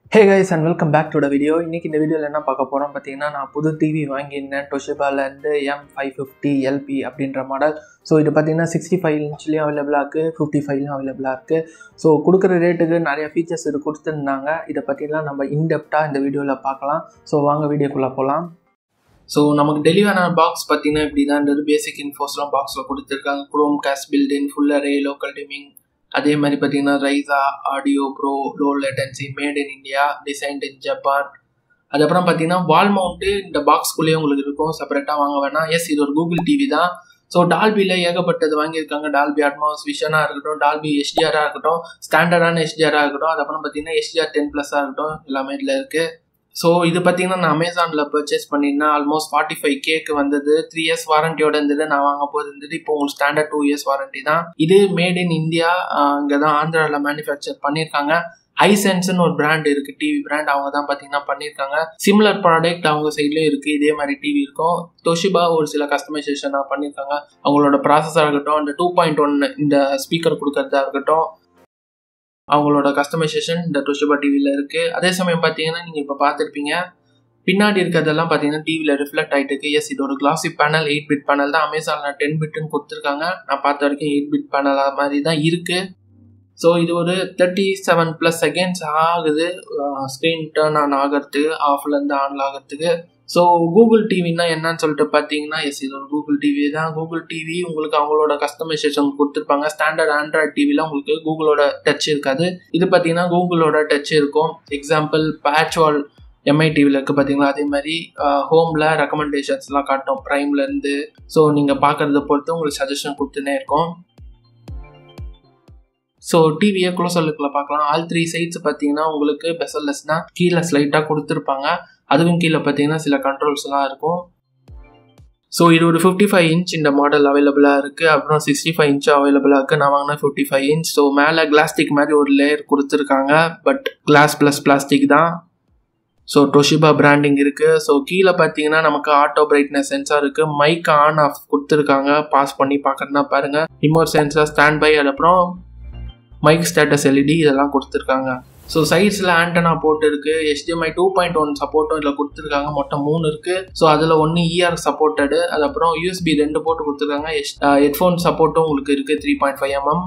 hey guys and welcome back to the video இன்றைக்கி இந்த வீடியோவில் என்ன பார்க்க போகிறோம் பார்த்தீங்கன்னா நான் புது டிவி வாங்கியிருந்தேன் டொஷிபாலேருந்து எம் ஃபைவ் ஃபிஃப்டி எல்பி அப்படின்ற மாடல் ஸோ இது பார்த்தீங்கன்னா சிக்ஸ்டி ஃபைவ் இன்ச்லேயும் அவைலபிளாக இருக்குது ஃபிஃப்டி ஃபைவ்லையும் அவைலபிளாக இருக்குது ஸோ கொடுக்குற ரேட்டுக்கு நிறைய ஃபீச்சர்ஸ் இது கொடுத்துருந்தாங்க இதை பற்றிலாம் நம்ம இன்டெப்டாக இந்த வீடியோவில் பார்க்கலாம் ஸோ வாங்க வீடியோக்குள்ளே போகலாம் ஸோ நமக்கு டெலிவரான பாக்ஸ் பார்த்தீங்கன்னா இப்படி தான் இருந்தது பேசிக் இன்ஃபோஸ்லாம் பாக்ஸில் கொடுத்துருக்காங்க chrome case built in full array local dimming அதே மாதிரி பார்த்தீங்கன்னா Regza audio pro low latency made in India designed in Japan அதுக்கப்புறம் பார்த்தீங்கன்னா வால் மவுண்ட்டு இந்த பாக்ஸ்குள்ளேயே உங்களுக்கு இருக்கும் செப்பரேட்டாக வாங்க வேணாம் எஸ் இது ஒரு கூகுள் டிவி தான் ஸோ டால்பியில் ஏகப்பட்டது வாங்கியிருக்காங்க டால்பி அட்மாஸ் விஷனாக இருக்கட்டும் டால்பி எஸ்டிஆராக இருக்கட்டும் ஸ்டாண்டர்டான எஸ்டிஆராக இருக்கட்டும் அதுக்கப்புறம் பார்த்தீங்கன்னா எஸ்டிஆர் டென் ப்ளஸ்ஸாக இருக்கட்டும் எல்லாமே இதில் இருக்குது ஸோ இது பார்த்தீங்கன்னா நான் அமேசானில் பர்ச்சேஸ் பண்ணியிருந்தேன் ஆல்மோஸ்ட் ஃபார்ட்டி ஃபைவ் கேக்கு வந்தது த்ரீ இயர்ஸ் வாரண்டியோட இருந்தது நான் வாங்க போது இருந்தது இப்போ உங்களுக்கு ஸ்டாண்டர்ட் டூ இயர்ஸ் வாரண்டி தான் இது மேட் இன் இந்தியா இங்கே தான் ஆந்திராவில் மேனுஃபேக்சர் பண்ணியிருக்காங்க ஐசென்ஸ்னு ஒரு பிராண்ட் இருக்கு டிவி பிராண்ட் அவங்க தான் பார்த்தீங்கன்னா பண்ணியிருக்காங்க சிமிலர் ப்ராடக்ட் அவங்க சைட்லேயும் இருக்குது இதே மாதிரி டிவி இருக்கும் தொஷிபா ஒரு சில கஸ்டமைசேஷனாக பண்ணியிருக்காங்க அவங்களோட ப்ராசஸாக இருக்கட்டும் அந்த டூ பாயிண்ட் ஒன் இந்த ஸ்பீக்கர் கொடுக்கறதா இருக்கட்டும் அவங்களோட கஸ்டமைசேஷன் இந்த டொஷிபா டிவியில் இருக்குது அதே சமயம் பார்த்தீங்கன்னா நீங்கள் இப்போ பார்த்துருப்பீங்க பின்னாடி இருக்கிறதெல்லாம் பார்த்தீங்கன்னா டிவியில் ரிஃப்ளெக்ட் ஆகிட்டு இருக்கு எஸ் இது ஒரு classy panel eight bit panel தான் அமேசானில் டென் பிட்டுன்னு கொடுத்துருக்காங்க நான் பார்த்த வரைக்கும் எயிட் பிட் பேனல் அது மாதிரி தான் இருக்குது ஸோ இது ஒரு தேர்ட்டி செவன் ப்ளஸ் செகண்ட்ஸ் ஆகுது ஸ்க்ரீன் டேர்ன் ஆன் ஆகிறதுக்கு ஆஃப்லேருந்து ஆன் ஆகிறதுக்கு ஸோ கூகுள் டிவின்னா என்னன்னு சொல்லிட்டு பார்த்தீங்கன்னா எஸ் இது ஒரு கூகுள் டிவி தான் கூகுள் டிவி உங்களுக்கு அவங்களோட கஸ்டமைசேஷன் கொடுத்துருப்பாங்க ஸ்டாண்டர்ட் ஆண்ட்ராய்ட் டிவியில் உங்களுக்கு கூகுளோட டச் இருக்காது இது பார்த்தீங்கன்னா கூகுளோட டச் இருக்கும் எக்ஸாம்பிள் பேட்ச் வால் எம்ஐ டிவியில் இருக்குது பார்த்தீங்களா அதே மாதிரி ஹோமில் ரெக்கமெண்டேஷன்ஸ்லாம் காட்டும் ப்ரைம்லேருந்து ஸோ நீங்கள் பார்க்குறத பொறுத்து உங்களுக்கு சஜஷன் கொடுத்துனே இருக்கும் ஸோ டிவியை க்ளோசலுக்குள்ள பார்க்கலாம் ஆல் த்ரீ சைட்ஸ் பார்த்தீங்கன்னா உங்களுக்கு பெசல்லெஸ்னால் கீழே ஸ்லைட்டாக கொடுத்துருப்பாங்க அதுவும் கீழே பார்த்தீங்கன்னா சில கண்ட்ரோல்ஸ்லாம் இருக்கும் ஸோ இது ஒரு ஃபிஃப்டி ஃபைவ் இன்ச் இந்த மாடல் அவைலபிளாக இருக்குது அப்புறம் சிக்ஸ்டி ஃபைவ் இன்ச் அவைலபிளாக இருக்குது நான் வாங்கினா ஃபிஃப்டி ஃபைவ் இன்ச் ஸோ மேலே கிளாஸ்டிக் மாதிரி ஒரு லேயர் கொடுத்துருக்காங்க பட் கிளாஸ் ப்ளஸ் பிளாஸ்டிக் தான் ஸோ டொஷிபா பிராண்டிங் இருக்குது ஸோ கீழே பார்த்தீங்கன்னா நமக்கு ஆட்டோ பிரைட்னஸ் சென்சார் இருக்குது மைக் ஆன் ஆஃப் கொடுத்துருக்காங்க பாஸ் பண்ணி பார்க்குறதுனா பாருங்கள் ரிமோட் சென்சார் ஸ்டாண்ட் பை அதுக்கப்புறம் மைக் ஸ்டேட்டஸ் எல்இடி இதெல்லாம் கொடுத்துருக்காங்க ஸோ சைட்ஸில் ஆண்டனா போட்டு இருக்கு ஹெச்டிஎம்ஐ டூ பாயிண்ட் ஒன் சப்போர்ட்டும் இதில் கொடுத்துருக்காங்க மொத்தம் மூணு இருக்கு ஸோ அதில் ஒன்று இஆர் சப்போர்ட்டடு அதுக்கப்புறம் யூஎஸ்பி ரெண்டு போட்டு கொடுத்துருக்காங்க ஹெட்ஃபோன் சப்போர்ட்டும் உங்களுக்கு இருக்கு த்ரீ பாயிண்ட் ஃபைவ் எம்எம்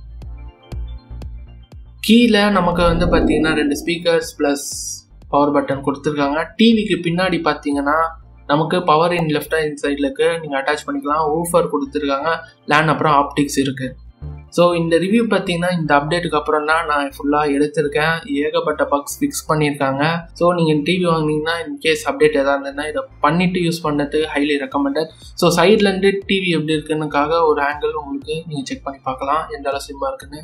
கீழே நமக்கு வந்து பார்த்தீங்கன்னா ரெண்டு ஸ்பீக்கர்ஸ் ப்ளஸ் பவர் பட்டன் கொடுத்துருக்காங்க டிவிக்கு பின்னாடி பார்த்தீங்கன்னா நமக்கு பவர் இன் லெஃப்ட் இன் சைடில் இருக்கு நீங்கள் அட்டாச் பண்ணிக்கலாம் ஊஃபர் கொடுத்துருக்காங்க லேண்ட் அப்புறம் ஆப்டிக்ஸ் இருக்குது ஸோ இந்த ரிவ்யூ பார்த்தீங்கன்னா இந்த அப்டேட்டுக்கு அப்புறம் தான் நான் ஃபுல்லாக எடுத்திருக்கேன் ஏகப்பட்ட பக்ஸ் ஃபிக்ஸ் பண்ணியிருக்காங்க ஸோ நீங்கள் டிவி வாங்கினீங்கன்னா இன்கேஸ் அப்டேட் எதாவது இருந்ததுன்னா இதை பண்ணிவிட்டு யூஸ் பண்ணுறதுக்கு ஹைலி ரெக்கமெண்டட் ஸோ சைட்லேருந்து டிவி எப்படி இருக்குன்னுக்காக ஒரு ஆங்கிள் உங்களுக்கு நீங்கள் செக் பண்ணி பார்க்கலாம் எந்த அளவு சிம்மாக இருக்குன்னு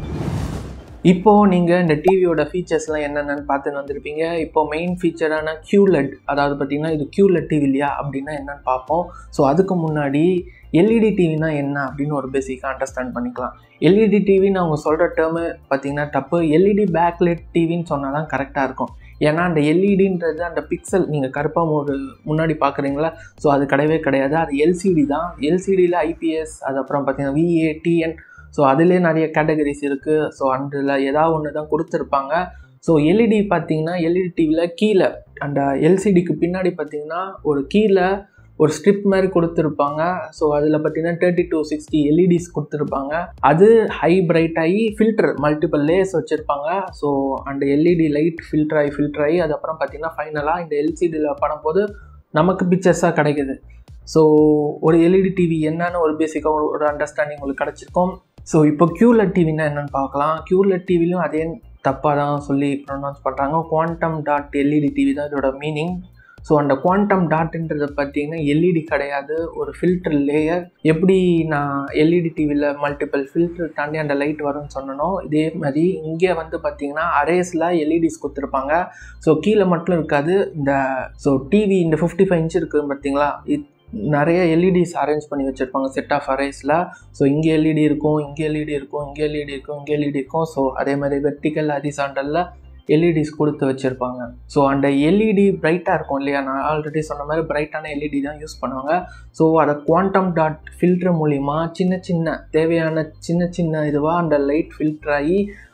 இப்போது நீங்கள் இந்த டிவியோட ஃபீச்சர்ஸ்லாம் என்னென்னு பார்த்துன்னு வந்திருப்பீங்க இப்போ மெயின் ஃபீச்சரான கியூலெட் அதாவது பார்த்திங்கன்னா இது கியூலெட் டிவி இல்லையா அப்படின்னா என்னென்னு பார்ப்போம் ஸோ அதுக்கு முன்னாடி எல்இடி டிவினா என்ன அப்படின்னு ஒரு பேசிக்காக அண்டர்ஸ்டாண்ட் பண்ணிக்கலாம் எல்இடி டிவின்னு அவங்க சொல்கிற டேர்மு பார்த்திங்கன்னா தப்பு எல்இடி பேக்லெட் டிவின்னு சொன்னால் தான் கரெக்டாக இருக்கும் ஏன்னா அந்த எல்இடின்றது அந்த பிக்சல் நீங்கள் கருப்பாக ஒரு முன்னாடி பார்க்குறீங்களா ஸோ அது கிடையவே கிடையாது அது எல்சிடி தான் எல்சிடியில் ஐபிஎஸ் அது அப்புறம் பார்த்திங்கன்னா விஏ டிஎன் ஸோ அதுலேயே நிறைய கேட்டகரிஸ் இருக்குது ஸோ அதில் ஏதாவது ஒன்று தான் கொடுத்துருப்பாங்க ஸோ எல்இடி பார்த்தீங்கன்னா எல்இடி டிவியில் கீழே அந்த எல்சிடிக்கு பின்னாடி பார்த்தீங்கன்னா ஒரு கீழே ஒரு ஸ்ட்ரிப் மாதிரி கொடுத்துருப்பாங்க ஸோ அதில் பார்த்தீங்கன்னா தேர்ட்டி டூ சிக்ஸ்டி எல்இடிஸ் கொடுத்துருப்பாங்க அது ஹை பிரைட் ஆகி ஃபில்டர் மல்டிபிள் லேயர்ஸ் வச்சுருப்பாங்க ஸோ அந்த எல்இடி லைட் ஃபில்டர் ஆகி ஃபில்டர் ஆகி அதுக்கப்புறம் பார்த்தீங்கன்னா ஃபைனலாக இந்த எல்சிடியில் பண்ணும்போது நமக்கு பிக்சர்ஸாக கிடைக்குது ஸோ ஒரு எல்இடி டிவி என்னன்னு ஒரு பேசிக்காக ஒரு அண்டர்ஸ்டாண்டிங் உங்களுக்கு கிடச்சிருக்கும் ஸோ இப்போ கியூலெட் டிவினா என்னென்னு பார்க்கலாம் கியூலெட் டிவிலையும் அதே தப்பாக தான் சொல்லி ப்ரொனவுன்ஸ் பண்ணுறாங்க குவாண்டம் டாட் எல்இடி டிவி தான் இதோட மீனிங் ஸோ அந்த குவாண்டம் டாட்ன்றதை பார்த்தீங்கன்னா எல்இடி கிடையாது ஒரு ஃபில்டர் லேயர் எப்படி நான் எல்இடி டிவியில் மல்டிபிள் ஃபில்டர் தாண்டி அந்த லைட் வரும்னு சொன்னனோ இதே மாதிரி இங்கே வந்து பார்த்தீங்கன்னா அரேஸில் எல்இடிஸ் கொடுத்துருப்பாங்க ஸோ கீழே மட்டும் இருக்காது இந்த ஸோ டிவி இந்த ஃபிஃப்டி ஃபைவ் இன்ச் இருக்குது பார்த்தீங்களா இது நிறைய எல்இடிஸ் அரேஞ்ச் பண்ணி வச்சுருப்பாங்க செட் ஆஃப் அரேஸில் ஸோ இங்கே எல்இடி இருக்கும் இங்கே எல்இடி இருக்கும் இங்கே எல்இடி இருக்கும் இங்கே எல்இடி இருக்கும் ஸோ அதே மாதிரி வெர்டிக்கல் ஹரிசாண்டலில் எல்இடிஸ் கொடுத்து வச்சுருப்பாங்க ஸோ அந்த எல்இடி பிரைட்டாக இருக்கும் இல்லையா நான் ஆல்ரெடி சொன்ன மாதிரி பிரைட்டான எல்இடி தான் யூஸ் பண்ணுவாங்க ஸோ அதை குவாண்டம் டாட் ஃபில்டர் மூலிமா சின்ன சின்ன தேவையான சின்ன சின்ன இதுவாக அந்த லைட் ஃபில்டர் ஆகி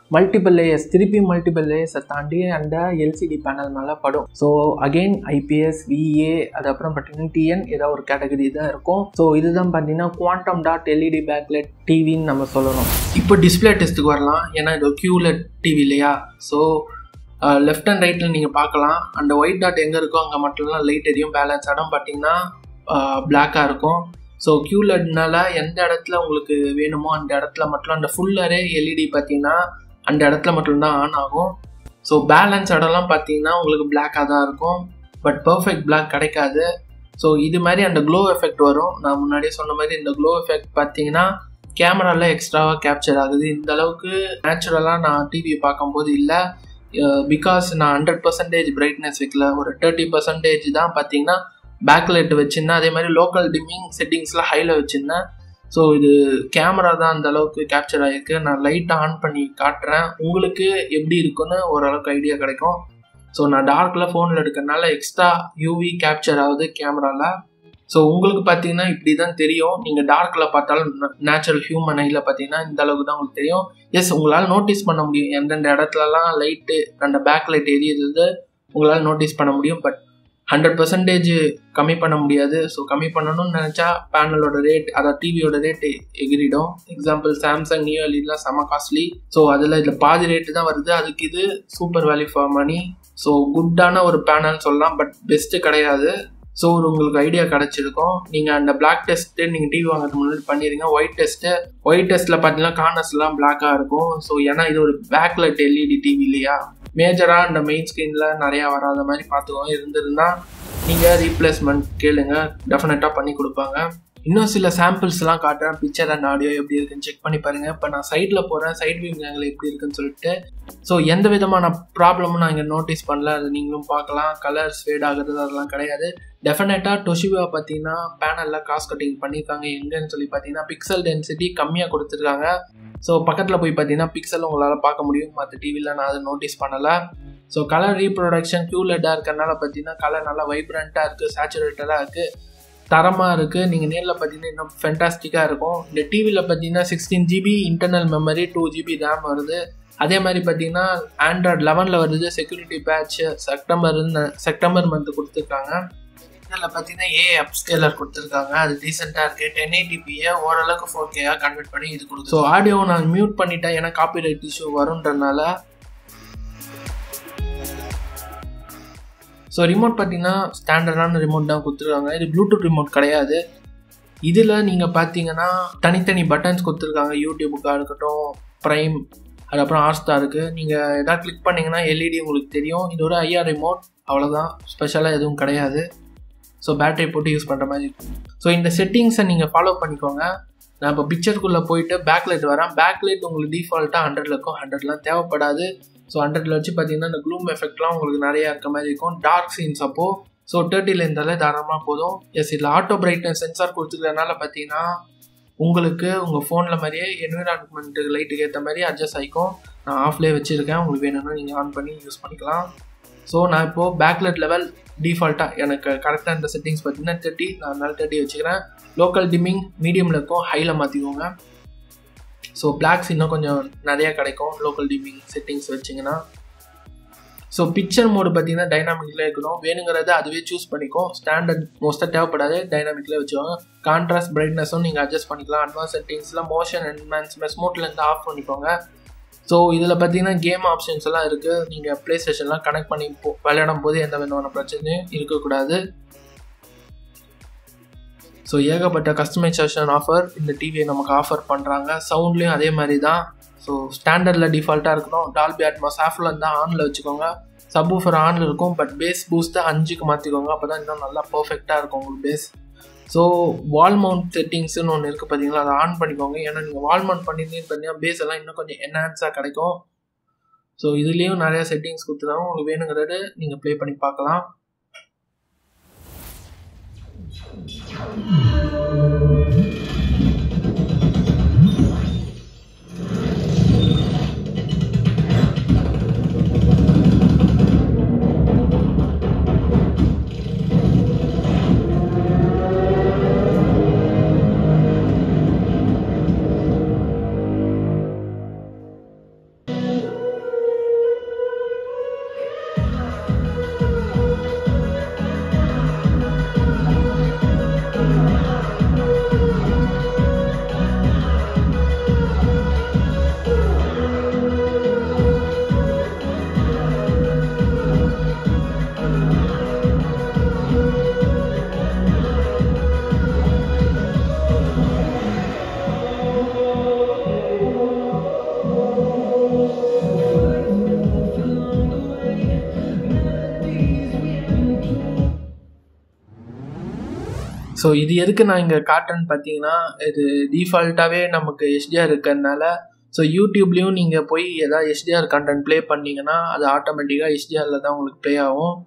மல்டிபிள் லேயர்ஸ் திருப்பி மல்டிபிள் லேயர்ஸை தாண்டி அந்த எல்சிடி பேனல் மேலே படும் ஸோ அகெயின் ஐபிஎஸ் விஏ அது அப்புறம் பார்த்தீங்கன்னா டிஎன் ஏதோ ஒரு கேட்டகரி தான் இருக்கும் ஸோ இதுதான் பார்த்தீங்கன்னா குவாண்டம் டாட் எல்இடி பேக்லெட் டிவின்னு நம்ம சொல்லணும் இப்போ டிஸ்பிளே டெஸ்ட்டுக்கு வரலாம் ஏன்னா இது கியூலெட் டிவி இல்லையா ஸோ லெஃப்ட் அண்ட் ரைட்டில் நீங்கள் பார்க்கலாம் அந்த ஒயிட் டாட் எங்கே இருக்கோ அங்கே மட்டும்லாம் லைட் எரியும் பேலன்ஸ் இடம் பார்த்தீங்கன்னா பிளாக்காக இருக்கும் ஸோ கியூலட்னால எந்த இடத்துல உங்களுக்கு வேணுமோ அந்த இடத்துல மட்டும் அந்த ஃபுல் அரே எல்இடி பார்த்தீங்கன்னா அந்த இடத்துல மட்டும்தான் ஆன் ஆகும் ஸோ பேலன்ஸ் இடம்லாம் பார்த்தீங்கன்னா உங்களுக்கு பிளாக்காக தான் இருக்கும் பட் பர்ஃபெக்ட் பிளாக் கிடைக்காது ஸோ இது மாதிரி அந்த க்ளோ எஃபெக்ட் வரும் நான் முன்னாடியே சொன்ன மாதிரி இந்த க்ளோ எஃபெக்ட் பார்த்தீங்கன்னா கேமராவில் எக்ஸ்ட்ராவாக கேப்சர் ஆகுது இந்த அளவுக்கு நேச்சுரலாக நான் டிவியை பார்க்கும்போது இல்லை பிகாஸ் நான் ஹண்ட்ரட் பர்சன்டேஜ் பிரைட்னஸ் வைக்கல ஒரு தேர்ட்டி பர்சன்டேஜ் தான் பார்த்தீங்கன்னா பேக்லைட் வச்சுருந்தேன் அதே மாதிரி லோக்கல் டிம்மிங் செட்டிங்ஸ்லாம் ஹையில் வச்சுருந்தேன் ஸோ இது கேமரா தான் அந்த அளவுக்கு கேப்சர் ஆகிருக்கு நான் லைட்டை ஆன் பண்ணி காட்டுறேன் உங்களுக்கு எப்படி இருக்குன்னு ஓரளவுக்கு ஐடியா கிடைக்கும் ஸோ நான் டார்க்கில் ஃபோனில் எடுக்கிறனால எக்ஸ்ட்ரா யூவி கேப்சர் ஆகுது கேமராவில் ஸோ உங்களுக்கு பார்த்தீங்கன்னா இப்படி தான் தெரியும் நீங்கள் டார்க்கில் பார்த்தாலும் நேச்சுரல் ஹியூமன் ஐயில் பார்த்தீங்கன்னா இந்த அளவுக்கு தான் உங்களுக்கு தெரியும் எஸ் உங்களால் நோட்டீஸ் பண்ண முடியும் எந்தெந்த இடத்துலலாம் லைட்டு அந்த பேக் லைட் எரியுது உங்களால் நோட்டீஸ் பண்ண முடியும் பட் ஹண்ட்ரட் பர்சன்டேஜ் கம்மி பண்ண முடியாது ஸோ கம்மி பண்ணணும்னு நினச்சா பேனலோட ரேட் அதாவது டிவியோட ரேட் எகிரிடும் எக்ஸாம்பிள் சாம்சங் நியூ எல்இடிலாம் செம காஸ்ட்லி ஸோ அதில் இதில் பாதி ரேட்டு தான் வருது அதுக்கு இது super value for money so குட்டான ஒரு பேனல் சொல்லலாம் பட் பெஸ்ட்டு கிடையாது ஸோ ஒரு உங்களுக்கு ஐடியா கிடச்சிருக்கும் நீங்கள் அந்த பிளாக் டெஸ்ட்டு நீங்கள் டிவி வாங்குறதுக்கு முன்னாடி பண்ணிடுங்க ஒயிட் டெஸ்ட்டு ஒயிட் டெஸ்ட்டில் பார்த்தீங்கன்னா கார்னர்ஸ்லாம் பிளாக்காக இருக்கும் ஸோ ஏன்னா இது ஒரு பேக்லைட் எல்இடி டிவி இல்லையா மேஜராக இந்த மெயின் ஸ்க்ரீனில் நிறையா வராத மாதிரி பார்த்துக்கோங்க இருந்திருந்தா நீங்கள் ரீப்ளேஸ்மெண்ட் கேளுங்க டெஃபினட்டாக பண்ணி கொடுப்பாங்க இன்னும் சில சாம்பிள்ஸ்லாம் காட்டுறேன் பிக்சர் அண்ட் ஆடியோ எப்படி இருக்குன்னு செக் பண்ணி பாருங்கள் இப்போ நான் சைடில் போகிறேன் சைட் வியூ ஆங்கிள் எப்படி இருக்குன்னு சொல்லிட்டு ஸோ எந்த விதமான ப்ராப்ளமும் நான் இங்கே நோட்டீஸ் பண்ணல அது நீங்களும் பார்க்கலாம் கலர்ஸ் ஃபேட் ஆகுறது அதெல்லாம் கிடையாது டெஃபினட்டாக டொஷிவா பார்த்தீங்கன்னா பேனலில் காஸ்ட் கட்டிங் பண்ணியிருக்காங்க எங்கன்னு சொல்லி பார்த்தீங்கன்னா பிக்சல் டென்சிட்டி கம்மியாக கொடுத்துருக்காங்க ஸோ பக்கத்தில் போய் பார்த்தீங்கன்னா பிக்சல் உங்களால் பார்க்க முடியும் மற்ற டிவியில் நான் அதை நோட்டீஸ் பண்ணலை ஸோ கலர் ரீப்ரொடக்ஷன் க்யூலெட்டாக இருக்கிறனால பார்த்தீங்கன்னா கலர் நல்லா வைப்ரண்ட்டாக இருக்குது சேச்சுரேட்டடாக இருக்குது தரமாக இருக்குது நீங்கள் நேரில் பார்த்தீங்கன்னா இன்னும் ஃபென்டாஸ்டிக்காக இருக்கும் இந்த டிவியில் பார்த்தீங்கன்னா sixteen GB internal memory two GB RAM வருது அதே மாதிரி பார்த்தீங்கன்னா ஆண்ட்ராய்ட் லெவனில் வருது security patch September September month கொடுத்துருக்காங்க இதில் பார்த்தீங்கன்னா ஏ அப்ஸ்கேலர் கொடுத்துருக்காங்க அது டீசெண்டாக இருக்குது டென் எயிட்டிபியை ஓரளவுக்கு ஃபோர் கேயாக கன்வெர்ட் பண்ணி இது கொடுக்கும் ஸோ ஆடியோ நான் மியூட் பண்ணிட்டேன் ஏன்னா காப்பி ரைட் இஷ்யூ வரும்ன்றனால ஸோ ரிமோட் பார்த்தீங்கன்னா ஸ்டாண்டர்டான ரிமோட் தான் கொடுத்துருக்காங்க இது ப்ளூடூத் ரிமோட் கிடையாது இதில் நீங்கள் பார்த்தீங்கன்னா தனித்தனி பட்டன்ஸ் கொடுத்துருக்காங்க யூடியூபுக்காக இருக்கட்டும் ப்ரைம் அதுக்கப்புறம் ஹாட்ஸ்டாருக்கு நீங்கள் எதாவது கிளிக் பண்ணிங்கன்னா எல்இடி உங்களுக்கு தெரியும் இதோட ஐஆர் ரிமோட் அவ்வளோதான் ஸ்பெஷலாக எதுவும் கிடையாது ஸோ பேட்டரி போட்டு யூஸ் பண்ணுற மாதிரி இருக்கும் ஸோ இந்த செட்டிங்ஸை நீங்கள் ஃபாலோ பண்ணிக்கோங்க நான் இப்போ பிக்சருக்குள்ளே போயிட்டு பேக்லைட் வரேன் பேக்லைட் உங்களுக்கு டிஃபால்ட்டாக ஹண்ட்ரட்ல இருக்கும் ஹண்ட்ரட்லாம் தேவைப்படாது ஸோ ஹண்ட்ரட்ல வச்சு பார்த்தீங்கன்னா இந்த க்ளூம் எஃபெக்ட்லாம் உங்களுக்கு நிறையா இருக்க மாதிரி இருக்கும் டார்க் சீன்ஸ் அப்போ ஸோ தேர்ட்டியில் இருந்தாலே தாராளமாக போதும் எஸ் இதில் ஆட்டோ பிரைட்னஸ் சென்சார் கொடுத்துக்கிறதுனால பார்த்தீங்கன்னா உங்களுக்கு உங்கள் ஃபோனில் மாதிரியே என்விரான்மெண்ட் லைட்டுக்கு ஏற்ற மாதிரி அட்ஜஸ்ட் ஆகிக்கும் நான் ஆஃப்லேயே வச்சுருக்கேன் உங்களுக்கு வேணும்னா நீங்கள் ஆன் பண்ணி யூஸ் பண்ணிக்கலாம் ஸோ நான் இப்போது பேக்லெட் லெவல் டிஃபால்ட்டாக எனக்கு கரெக்டாக இந்த செட்டிங்ஸ் பார்த்தீங்கன்னா தேர்ட்டி நான் அதனால தேர்ட்டி வச்சுக்கிறேன் லோக்கல் டிம்மிங் மீடியமில் இருக்கும் ஹையில் மாற்றிக்கோங்க ஸோ பிளாக்ஸ் இன்னும் கொஞ்சம் நிறையா கிடைக்கும் லோக்கல் டிமிங் செட்டிங்ஸ் வச்சிங்கன்னா ஸோ பிக்சர் மோடு பார்த்தீங்கன்னா டைனாமிக்கில் இருக்கணும் வேணுங்கிறத அதுவே சூஸ் பண்ணிக்கும் ஸ்டாண்டர்ட் மோஸ்ட்டாக தேவைப்படாது டைனாமிக்கில் வச்சுக்கோங்க கான்ட்ராஸ்ட் பிரைட்னஸும் நீங்கள் அட்ஜஸ்ட் பண்ணிக்கலாம் அட்வான்ஸ் செட்டிங்ஸில் மோஷன் என்ஹான்ஸ்மெண்ட் ஸ்மூட்லேருந்து ஆஃப் பண்ணிக்கோங்க ஸோ இதில் பார்த்தீங்கன்னா கேம் ஆப்ஷன்ஸ் எல்லாம் இருக்குது நீங்கள் ப்ளே ஸ்டேஷன்லாம் கனெக்ட் பண்ணி போ விளையாடும் போது எந்த விதமான பிரச்சனையும் இருக்கக்கூடாது ஸோ ஏகப்பட்ட கஸ்டமைசேஷன் ஆஃபர் இந்த டிவியை நமக்கு ஆஃபர் பண்ணுறாங்க சவுண்ட்லேயும் அதே மாதிரி தான் ஸோ ஸ்டாண்டர்டில் டிஃபால்ட்டாக இருக்கணும் டால்பி அட்மாஸ் ஆஃபில் இருந்தால் ஆனில் வச்சுக்கோங்க சப் ஊஃபர் ஆனில் இருக்கும் பட் பேஸ் பூஸ்ட்டை அஞ்சுக்கு மாற்றிக்கோங்க அப்போ தான் இன்னும் நல்லா பர்ஃபெக்டாக இருக்கும் உங்களுக்கு பேஸ் ஸோ வால் மவுண்ட் செட்டிங்ஸ்னு ஒன்று இருக்குது பார்த்தீங்களா அதை ஆன் பண்ணிக்கோங்க ஏன்னா நீங்கள் வால் மவுண்ட் பண்ணியிருந்தீங்கன்னு பார்த்தீங்கன்னா பேஸ் எல்லாம் இன்னும் கொஞ்சம் என்ஹான்ஸாக கிடைக்கும் ஸோ இதுலேயும் நிறையா செட்டிங்ஸ் கொடுத்துருக்காங்க உங்களுக்கு வேணுங்கிறது நீங்கள் ப்ளே பண்ணி பார்க்கலாம் ஸோ இது எதுக்கு நான் இங்கே காட்டுறேன்னு பார்த்தீங்கன்னா இது டிஃபால்ட்டாகவே நமக்கு எஸ்டிஆர் இருக்கிறதுனால ஸோ யூடியூப்லேயும் நீங்கள் போய் எதாவது எஸ்டிஆர் கண்டென்ட் ப்ளே பண்ணீங்கன்னா அது ஆட்டோமேட்டிக்காக எஸ்டிஆரில் தான் உங்களுக்கு ப்ளே ஆகும்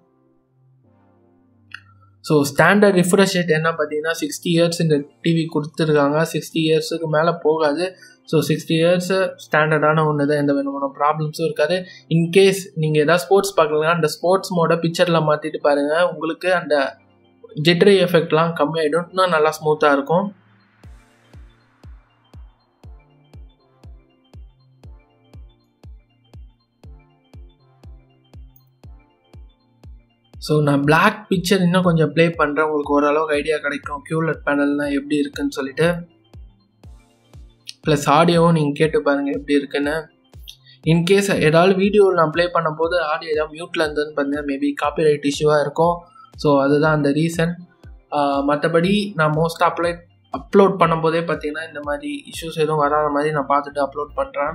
ஸோ ஸ்டாண்டர்ட் ரிஃப்ரெஷ் ரேட் என்ன பார்த்தீங்கன்னா சிக்ஸ்டி இயர்ஸ் இந்த டிவி கொடுத்துருக்காங்க சிக்ஸ்டி இயர்ஸுக்கு மேலே போகாது ஸோ சிக்ஸ்டி இயர்ஸு ஸ்டாண்டர்டான ஒன்று தான் எந்த விதமான ப்ராப்ளம்ஸும் இருக்காது இன்கேஸ் நீங்கள் எதாவது ஸ்போர்ட்ஸ் பார்க்கலாம் அந்த ஸ்போர்ட்ஸ் மோட பிக்சரில் மாற்றிட்டு பாருங்கள் உங்களுக்கு அந்த ஜெட்ரி எஃபெக்ட்லாம் கம்மியாயிடும் இன்னும் நல்லா ஸ்மூத்தாக இருக்கும் ஸோ நான் பிளாக் பிக்சர் இன்னும் கொஞ்சம் ப்ளே பண்ணுறேன் உங்களுக்கு ஓரளவுக்கு ஐடியா கிடைக்கும் கியூலட் பேனல்லாம் எப்படி இருக்குன்னு சொல்லிட்டு ப்ளஸ் ஆடியோவும் நீங்கள் கேட்டு பாருங்கள் எப்படி இருக்குன்னு இன்கேஸ் ஏதாவது வீடியோவில் நான் ப்ளே பண்ணும்போது ஆடியோ ஏதாவது மியூட்டில் இருந்ததுன்னு பார்த்தீங்கன்னா மேபி காப்பிரைட் இஷ்யூவாக இருக்கும் ஸோ அதுதான் அந்த ரீசன் மற்றபடி நான் மோஸ்ட் அப்ளை அப்லோட் பண்ணும்போதே பார்த்தீங்கன்னா இந்த மாதிரி இஷ்யூஸ் எதுவும் வராத மாதிரி நான் பார்த்துட்டு அப்லோட் பண்ணுறேன்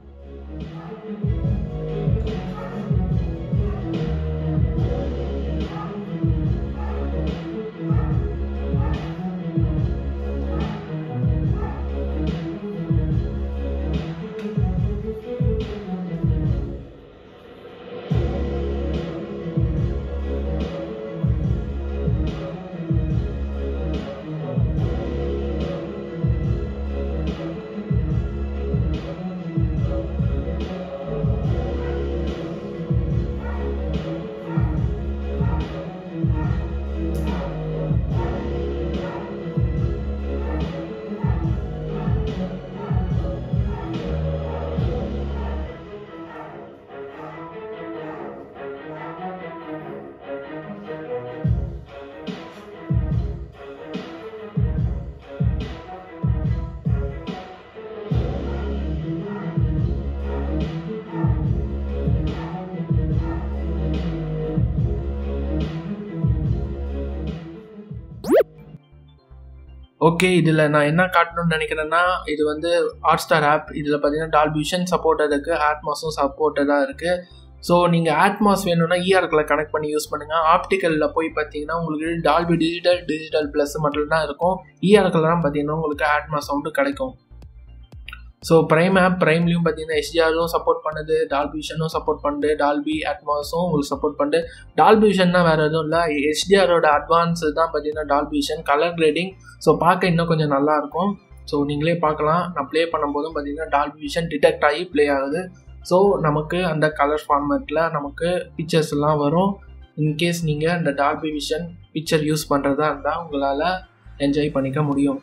ஓகே இதில் நான் என்ன காட்டணும்னு நினைக்கிறேன்னா இது வந்து ஹாட் ஸ்டார் ஆப் இதில் பார்த்தீங்கன்னா டால்பியூஷன் சப்போர்ட்டட் இருக்குது ஆட்மாஸும் சப்போர்ட்டடாக இருக்குது ஸோ நீங்கள் ஆட்மாஸ் வேணும்னா இஆர்கில் கனெக்ட் பண்ணி யூஸ் பண்ணுங்கள் ஆப்டிக்கலில் போய் பார்த்தீங்கன்னா உங்களுக்கு டால்பி டிஜிட்டல் டிஜிட்டல் ப்ளஸ் மட்டும் தான் இருக்கும் இஆர்கில்லாம் பார்த்தீங்கன்னா உங்களுக்கு ஆட்மாஸ் சவுண்டு கிடைக்கும் ஸோ ப்ரைம் ஆப் ப்ரைம்லையும் பார்த்தீங்கன்னா எஸ்டிஆரும் சப்போர்ட் பண்ணுது டால்பியூஷனும் சப்போர்ட் பண்ணுது டால்பி அட்மாஸும் உங்களுக்கு சப்போர்ட் பண்ணுது டால்பியூஷன்னா வேறு எதுவும் இல்லை எஸ்டிஆரோட அட்வான்ஸ் தான் பார்த்தீங்கன்னா டால்பியூஷன் கலர் கிரேடிங் ஸோ பார்க்க இன்னும் கொஞ்சம் நல்லாயிருக்கும் ஸோ நீங்களே பார்க்கலாம் நான் ப்ளே பண்ணும்போதும் பார்த்தீங்கன்னா டால்பியூஷன் டிடெக்ட் ஆகி ப்ளே ஆகுது ஸோ நமக்கு அந்த கலர் ஃபார்மேட்டில் நமக்கு பிக்சர்ஸ் எல்லாம் வரும் இன்கேஸ் நீங்கள் அந்த டால்பி விஷன் பிக்சர் யூஸ் பண்ணுறதா இருந்தால் உங்களால் என்ஜாய் பண்ணிக்க முடியும்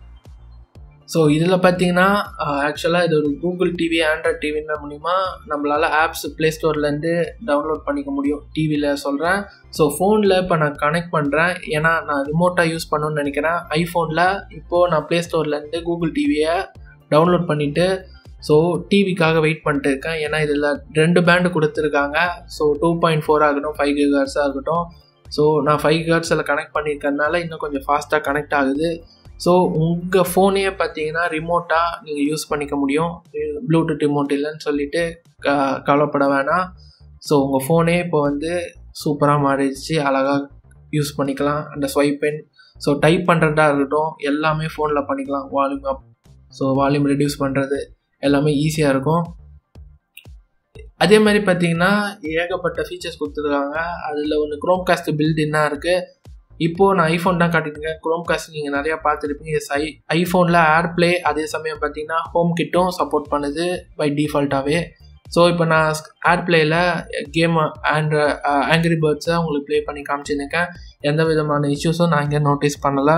ஸோ இதில் பார்த்தீங்கன்னா ஆக்சுவலாக இது ஒரு கூகுள் டிவி ஆண்ட்ராய்ட் டிவின்ற மூலிமா நம்மளால் ஆப்ஸ் ப்ளே ஸ்டோர்லேருந்து டவுன்லோட் பண்ணிக்க முடியும் டிவியில் சொல்கிறேன் ஸோ ஃபோனில் இப்போ நான் கனெக்ட் பண்ணுறேன் ஏன்னா நான் ரிமோட்டாக யூஸ் பண்ணணும்னு நினைக்கிறேன் ஐஃபோனில் இப்போது நான் ப்ளே ஸ்டோர்லேருந்து கூகுள் டிவியை டவுன்லோட் பண்ணிவிட்டு ஸோ டிவிக்காக வெயிட் பண்ணிட்டு இருக்கேன் ஏன்னா இதில் ரெண்டு பேண்டு கொடுத்துருக்காங்க ஸோ டூ பாயிண்ட் ஃபோர் ஆகட்டும் ஃபைவ் கிகார்ஸாக இருக்கட்டும் ஸோ நான் ஃபைவ் கிகார்ஸில் கனெக்ட் பண்ணியிருக்கறனால இன்னும் கொஞ்சம் ஃபாஸ்ட்டாக கனெக்ட் ஆகுது ஸோ உங்கள் ஃபோனே பார்த்தீங்கன்னா ரிமோட்டாக நீங்கள் யூஸ் பண்ணிக்க முடியும் ப்ளூடூத் ரிமோட் இல்லைன்னு சொல்லிட்டு க கவலைப்பட வேணாம் ஸோ உங்கள் ஃபோனே இப்போ வந்து சூப்பராக மாறிடுச்சு அழகாக யூஸ் பண்ணிக்கலாம் அந்த ஸ்வைப்பென் ஸோ டைப் பண்ணுறதா இருக்கட்டும் எல்லாமே ஃபோனில் பண்ணிக்கலாம் volume up so volume reduce பண்ணுறது எல்லாமே ஈஸியாக இருக்கும் அதே மாதிரி பார்த்தீங்கன்னா ஏகப்பட்ட ஃபீச்சர்ஸ் கொடுத்துருக்காங்க அதில் ஒன்று க்ரோம் காஸ்ட் பில்டின்னாக இருக்குது இப்போது நான் ஐஃபோன் தான் காட்டியிருக்கேன் க்ரோம் காஸ்ட் நீங்கள் நிறையா பார்த்துருப்பீங்க எஸ் ஐ ஐஃபோனில் ஏர் ப்ளே அதே சமயம் பார்த்தீங்கன்னா ஹோம் கிட்டும் சப்போர்ட் பண்ணுது பை டிஃபால்ட்டாகவே ஸோ இப்போ நான் ஏர் பிளேயில் கேம் ஆண்ட் ஆங்கிரி பேர்ட்ஸை உங்களுக்கு ப்ளே பண்ணி காமிச்சிருக்கேன் எந்த விதமான இஷ்யூஸும் நான் இங்கே நோட்டீஸ் பண்ணலை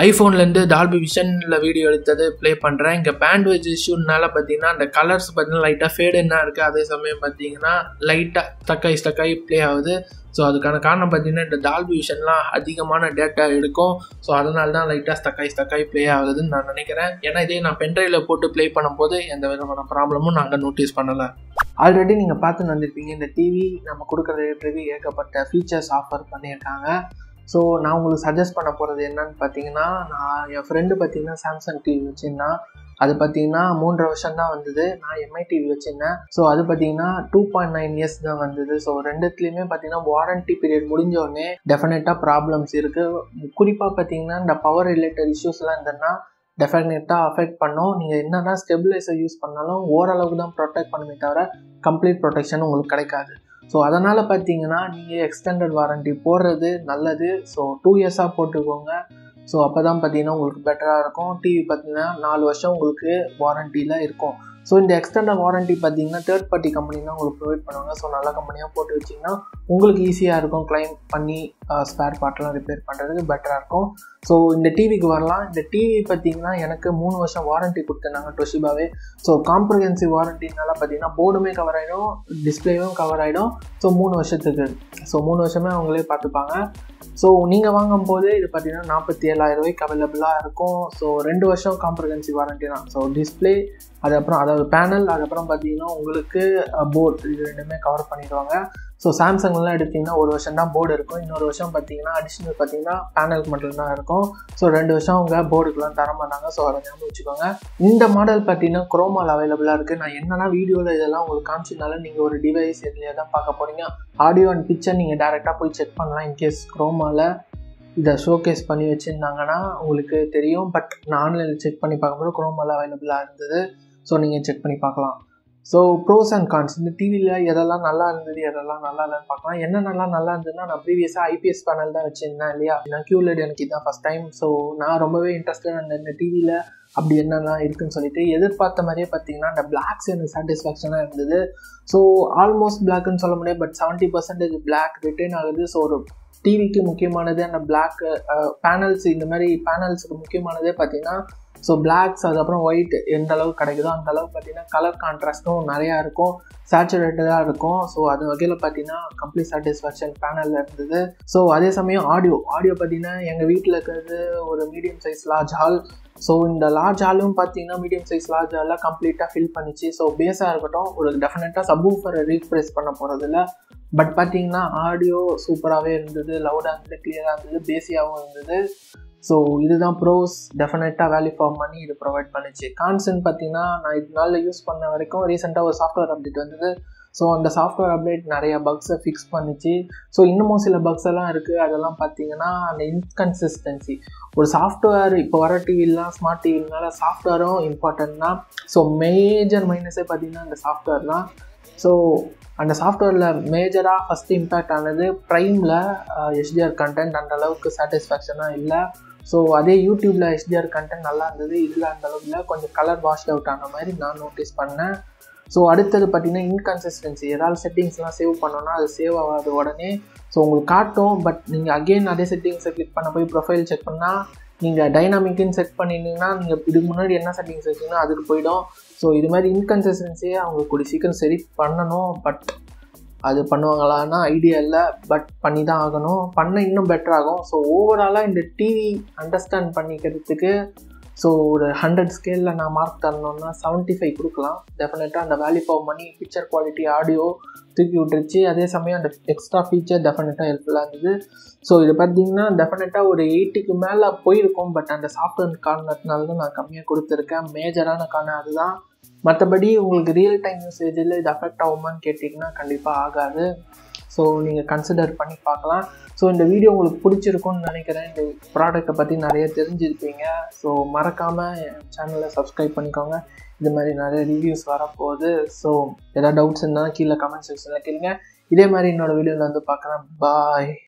ஐஃபோன்லேருந்து டால்பி விஷனில் வீடியோ எடுத்தது ப்ளே பண்ணுறேன் இங்கே பேண்ட்வேஜ் இஷ்யூனால பார்த்தீங்கன்னா அந்த கலர்ஸ் பார்த்தீங்கன்னா லைட்டாக ஃபேடுன்னா இருக்குது அதே சமயம் பார்த்தீங்கன்னா லைட்டாக ஸ்டக்காகி ஸ்டக்காகி ப்ளே ஆகுது ஸோ அதுக்கான காரணம் பார்த்தீங்கன்னா இந்த டால்பி விஷன்லாம் அதிகமான டேட்டா எடுக்கும் ஸோ அதனால தான் லைட்டாக ஸ்டக்காகி ஸ்டக்காகி ப்ளே ஆகுதுன்னு நான் நினைக்கிறேன் ஏன்னா இதே நான் பென்ட்ரைவில் போட்டு ப்ளே பண்ணும்போது எந்த விதமான ப்ராப்ளமும் நாங்கள் நோட்டீஸ் பண்ணலை ஆல்ரெடி நீங்கள் பார்த்து வந்திருப்பீங்க இந்த டிவி நம்ம கொடுக்குற ரேட்டுக்கு ஏகப்பட்ட ஃபீச்சர்ஸ் ஆஃபர் பண்ணியிருக்காங்க ஸோ நான் உங்களுக்கு சஜஸ்ட் பண்ண போகிறது என்னன்னு பார்த்தீங்கன்னா நான் என் ஃப்ரெண்டு பார்த்தீங்கன்னா சாம்சங் டிவி வச்சுருந்தான் அது பார்த்தீங்கன்னா மூன்றரை வருஷம் தான் வந்தது நான் எம்ஐ டிவி வச்சுருந்தேன் ஸோ அது பார்த்தீங்கன்னா டூ பாயிண்ட் நைன் இயர்ஸ் தான் வந்தது ஸோ ரெண்டுத்துலேயுமே பார்த்தீங்கன்னா வாரண்டி பீரியட் முடிஞ்ச உடனே டெஃபினட்டாக ப்ராப்ளம்ஸ் இருக்குது குறிப்பாக பார்த்தீங்கன்னா இந்த பவர் ரிலேட்டட் இஷ்யூஸ்லாம் இருந்ததுன்னா டெஃபினட்டாக அஃபெக்ட் பண்ணும் நீங்கள் என்ன தான் ஸ்டெபிலைசர் யூஸ் பண்ணாலும் ஓரளவுக்கு தான் ப்ரொடெக்ட் பண்ணுமே தவிர கம்ப்ளீட் ப்ரொடெக்ஷன் உங்களுக்கு கிடைக்காது ஸோ அதனால் பார்த்தீங்கன்னா நீங்கள் எக்ஸ்டெண்டட் வாரண்டி போடுறது நல்லது ஸோ டூ இயர்ஸாக போட்டுக்கோங்க ஸோ அப்போ தான் பார்த்தீங்கன்னா உங்களுக்கு பெட்டராக இருக்கும் டிவி பார்த்தீங்கன்னா நாலு வருஷம் உங்களுக்கு வாரண்டியில் இருக்கும் ஸோ இந்த எக்ஸ்டெண்டட் வாரண்டி பார்த்தீங்கன்னா தேர்ட் பார்ட்டி கம்பெனி தான் உங்களுக்கு ப்ரொவைட் பண்ணுவாங்க ஸோ நல்ல கம்பெனியாக போட்டு வச்சிங்கன்னா உங்களுக்கு ஈஸியாக இருக்கும் கிளைம் பண்ணி ஸ்பேர் பார்ட்லாம் ரிப்பேர் பண்ணுறதுக்கு பெட்டராக இருக்கும் ஸோ இந்த டிவிக்கு வரலாம் இந்த டிவி பார்த்தீங்கன்னா எனக்கு மூணு வருஷம் வாரண்டி கொடுத்துருந்தாங்க டொஷிபாவே ஸோ காம்ப்ரஹென்சிவ் வாரண்டினால பார்த்தீங்கன்னா போர்டுமே கவர் ஆகிடும் டிஸ்பிளேவும் கவர் ஆகிடும் ஸோ மூணு வருஷத்துக்கு ஸோ மூணு வருஷமே அவங்களே பார்த்துப்பாங்க ஸோ நீங்கள் வாங்கும் போது இது பார்த்தீங்கன்னா நாற்பத்தி ஏழாயிரம் ரூபாய்க்கு அவைலபிளாக இருக்கும் ஸோ ரெண்டு வருஷம் காம்ப்ரஹென்சிவ் வாரண்டி தான் ஸோ டிஸ்பிளே அதுக்கப்புறம் அதாவது பேனல் அதுக்கப்புறம் பார்த்தீங்கன்னா உங்களுக்கு போர்டு இது ரெண்டுமே கவர் பண்ணிடுவாங்க ஸோ சாம்சங்லாம் எடுத்திங்கன்னா ஒரு வருஷம் தான் போர்டு இருக்கும் இன்னொரு வருஷம் பார்த்தீங்கன்னா அடிஷ்னல் பார்த்தீங்கன்னா பேனலுக்கு மட்டும்தான் இருக்கும் ஸோ ரெண்டு வருஷம் அவங்க போர்டுக்குலாம் தர மாட்டாங்க ஸோ அதை ஞாபகம் வச்சுக்கோங்க இந்த மாடல் பார்த்தீங்கன்னா குரோமால் அவைலபிளாக இருக்குது நான் என்னென்னா வீடியோவில் இதெல்லாம் உங்களுக்கு காமிச்சதுனால நீங்கள் ஒரு டிவைஸ் எதுலையே தான் பார்க்க போகிறீங்க ஆடியோ அண்ட் பிக்சர் நீங்கள் டேரெக்டாக போய் செக் பண்ணலாம் இன்கேஸ் குரோமாவில் இதை ஷோகேஸ் பண்ணி வச்சுருந்தாங்கன்னா உங்களுக்கு தெரியும் பட் நான் ஆன்லைனில் செக் பண்ணி பார்க்கும்போது குரோமால் அவைலபிளாக இருந்தது ஸோ நீங்கள் செக் பண்ணி பார்க்கலாம் ஸோ ப்ரோஸ் அண்ட் கான்ஸ் இந்த டிவியில் எதெல்லாம் நல்லா இருந்தது எதெல்லாம் நல்லா இல்லைன்னு பார்க்கலாம் என்னென்னலாம் நல்லா இருந்ததுன்னா நான் ப்ரீவியஸாக ஐபிஎஸ் பேனல் தான் வச்சுருந்தேன் இல்லையா நான் கியூலெட் எனக்கு இதுதான் ஃபஸ்ட் டைம் ஸோ நான் ரொம்பவே இன்ட்ரெஸ்டட் அந்த இந்த டிவியில் அப்படி என்னெல்லாம் இருக்குன்னு சொல்லிட்டு எதிர்பார்த்த மாதிரியே பார்த்தீங்கன்னா அந்த பிளாக்ஸ் எனக்கு சாட்டிஸ்ஃபேக்ஷனாக இருந்தது ஸோ ஆல்மோஸ்ட் பிளாக்னு சொல்ல முடியாது but seventy percentage black return ஆகுது ஸோ ஒரு டிவிக்கு முக்கியமானது அந்த பிளாக் பேனல்ஸ் இந்த மாதிரி பேனல்ஸுக்கு முக்கியமானதே பார்த்தீங்கன்னா ஸோ பிளாக்ஸ் அதுக்கப்புறம் ஒயிட் எந்த அளவுக்கு கிடைக்குதோ அந்த அளவுக்கு பார்த்தீங்கன்னா கலர் கான்ட்ராஸ்ட்டும் நிறையா இருக்கும் சேச்சுரேட்டடாக இருக்கும் ஸோ அது வகையில் பார்த்தீங்கன்னா கம்ப்ளீட் சாட்டிஸ்ஃபேக்ஷன் பேனலில் இருந்தது ஸோ அதே சமயம் ஆடியோ ஆடியோ பார்த்தீங்கன்னா எங்கள் வீட்டில் இருக்கிறது ஒரு medium size large hall so இந்த லார்ஜ் ஹாலும் பார்த்தீங்கன்னா மீடியம் சைஸ் லார்ஜ் ஹாலில் கம்ப்ளீட்டாக ஃபில் பண்ணிச்சு ஸோ பேஸாக இருக்கட்டும் ஒரு டெஃபினட்டாக சப்வூஃபரை ரீப்ரேஸ் பண்ண போகிறதில்ல பட் பார்த்தீங்கன்னா ஆடியோ சூப்பராகவே இருந்தது லவுடாக இருந்தது கிளியராக இருந்தது பேசியாகவும் இருந்தது ஸோ இதுதான் ப்ரோஸ் டெஃபினட்டாக வேல்யூ ஃபார் மணி இது ப்ரொவைட் பண்ணிச்சு கான்சென்ட் பார்த்தீங்கன்னா நான் இது நாளில் யூஸ் பண்ண வரைக்கும் ரீசெண்டாக ஒரு சாஃப்ட்வேர் அப்டேட் வந்தது ஸோ அந்த சாஃப்ட்வேர் அப்டேட் நிறைய பக்ஸை ஃபிக்ஸ் பண்ணிச்சு ஸோ இன்னமும் சில பக்ஸ் எல்லாம் இருக்குது அதெல்லாம் பார்த்தீங்கன்னா அந்த இன்கன்சிஸ்டன்சி ஒரு சாஃப்ட்வேர் இப்போ வர டிவிலாம் ஸ்மார்ட் டிவினால சாஃப்ட்வேரும் இம்பார்ட்டன்ட் தான் ஸோ மேஜர் மைனஸே பார்த்தீங்கன்னா அந்த சாஃப்ட்வேர் தான் ஸோ அந்த சாஃப்ட்வேரில் மேஜராக ஃபஸ்ட்டு இம்பேக்ட் ஆனது ப்ரைமில் எஸ்டிஆர் கண்டென்ட் அந்த அளவுக்கு சாட்டிஸ்ஃபேக்ஷனாக இல்லை ஸோ அதே யூடியூப்பில் எஸ்டிஆர் கண்டென்ட் நல்லா இருந்தது இதில் அந்த அளவுக்கு இல்லை கொஞ்சம் கலர் வாஷ்ட் அவுட் ஆன மாதிரி நான் நோட்டீஸ் பண்ணேன் ஸோ அடுத்தது பார்த்தீங்கன்னா இன்கன்சிஸ்டன்சி ஏதாவது செட்டிங்ஸ்லாம் சேவ் பண்ணோன்னா அது சேவ் ஆகாது உடனே ஸோ உங்களுக்கு காட்டும் பட் நீங்கள் அகெயின் அதே செட்டிங்ஸை கிளிக் பண்ண போய் ப்ரொஃபைல் செக் பண்ணால் நீங்கள் டைனாமிக்குன்னு செட் பண்ணியிருந்தீங்கன்னா நீங்கள் இதுக்கு முன்னாடி என்ன செட்டிங்ஸ் வச்சிங்கன்னா அதுக்கு போயிடும் ஸோ இது மாதிரி இன்கன்சிஸ்டன்சியை அவங்க கூடிய சீக்கிரம் சரி பண்ணணும் பட் அது பண்ணுவாங்களான்னா ஐடியா இல்லை பட் பண்ணி தான் ஆகணும் பண்ண இன்னும் பெட்டர் ஆகும் ஸோ ஓவராலாக இந்த டிவி அண்டர்ஸ்டாண்ட் பண்ணிக்கிறதுக்கு ஸோ ஒரு ஹண்ட்ரட் ஸ்கேலில் நான் மார்க் தரணும்னா செவன்ட்டி ஃபைவ் கொடுக்கலாம் டெஃபினட்டாக அந்த value for money picture quality audio தூக்கி விட்டுருச்சு அதே சமயம் அந்த எக்ஸ்ட்ரா ஃபீச்சர் டெஃபினட்டாக ஹெல்ப்ஃபுல்லாக இருந்தது ஸோ இது பார்த்தீங்கன்னா டெஃபினட்டாக ஒரு எயிட்டிக்கு மேலே போயிருக்கும் பட் அந்த சாஃப்ட்வேர் காரணத்தினால தான் நான் கம்மியாக கொடுத்துருக்கேன் மேஜரான காரணம் அதுதான் மற்றபடி உங்களுக்கு ரியல் டைம் யூசேஜில் இது அஃபெக்ட் ஆகுமான்னு கேட்டிங்கன்னா கண்டிப்பாக ஆகாது ஸோ நீங்கள் கன்சிடர் பண்ணி பார்க்கலாம் ஸோ இந்த வீடியோ உங்களுக்கு பிடிச்சிருக்கும்னு நினைக்கிறேன் இந்த ப்ராடக்ட்டை பற்றி நிறைய தெரிஞ்சிருப்பீங்க ஸோ மறக்காமல் என் சேனலை சப்ஸ்கிரைப் பண்ணிக்கோங்க இது மாதிரி நிறைய ரிவ்யூஸ் வரப்போகுது ஸோ எதாவது டவுட்ஸ் இருந்தால் கீழே கமெண்ட் செக்ஷனில் கேளுங்க இதே மாதிரி என்னோடய வீடியோவில் வந்து பார்க்குறேன் பாய்